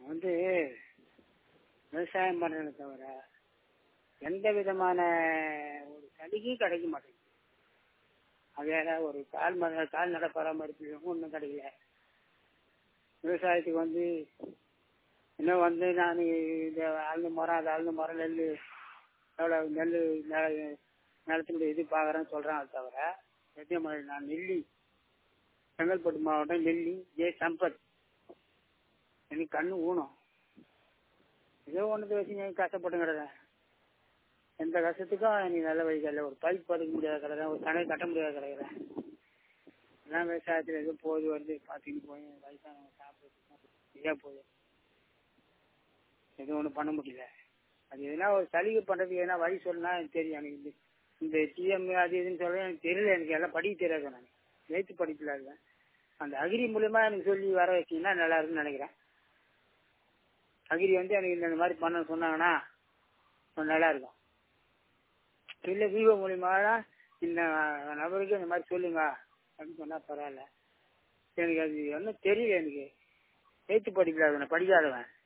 வந்து விவசாயம் பண்ணுறதை தவிர எந்த விதமான ஒரு சலுகையும் கிடைக்க மாட்டேங்குது அதே ஒரு கால் மர கால்நடை பராமரிப்பு ஒன்றும் கிடைக்கல விவசாயத்துக்கு வந்து இன்னும் வந்து நான் இந்த அழுந்து மரம் அது அழுந்து மரம் நெல் எவ்வளோ நெல் நிலத்துடைய இது பார்க்குறேன்னு சொல்கிறேன் தவிர சத்தியமலை நான் நெல்லி செங்கல்பட்டு மாவட்டம் நெல்லி ஜே சம்பத் எனக்கு கண்ணு ஊனம் ஏதோ ஒன்று வச்சு கஷ்டப்பட்டு கிடக்கேன் எந்த கஷ்டத்துக்கும் எனக்கு நல்ல வழிகள் ஒரு பைப் படுக்க முடியாத கிடக்கிறேன் ஒரு கணக்கு கட்ட முடியாத கிடக்கிறேன் எல்லாம் விவசாயத்தில் எதுவும் போது வருது பார்த்துக்கிட்டு போய் வயசானவங்க சாப்பிட்றதுக்கும் சரியா போகுது எதுவும் ஒன்றும் பண்ண முடியல அது எதுனா ஒரு சலுகை பண்ணுறதுக்கு எதனா வழி சொன்னா எனக்கு தெரியும் எனக்கு இந்த இந்த டிஎம் அது இதுன்னு சொல்ல எனக்கு தெரியல எனக்கு எல்லாம் படிக்க தெரியாது நான் எழுத்து படிப்பில் இருக்கேன் அந்த அகிரி மூலியமா எனக்கு சொல்லி வர வச்சீங்கன்னா நல்லா இருக்குன்னு நினைக்கிறேன் அகிரி வந்து எனக்கு இந்த மாதிரி பண்ண சொன்னாங்கன்னா கொஞ்சம் நல்லா இருக்கும் இல்லை விவோ மூலியமா இந்த நபருக்கு இந்த மாதிரி சொல்லுங்க அப்படின்னு சொன்னா பரவாயில்ல எனக்கு அது ஒன்றும் தெரியல எனக்கு எழுத்து படிப்பில் நான் படிக்காதவன்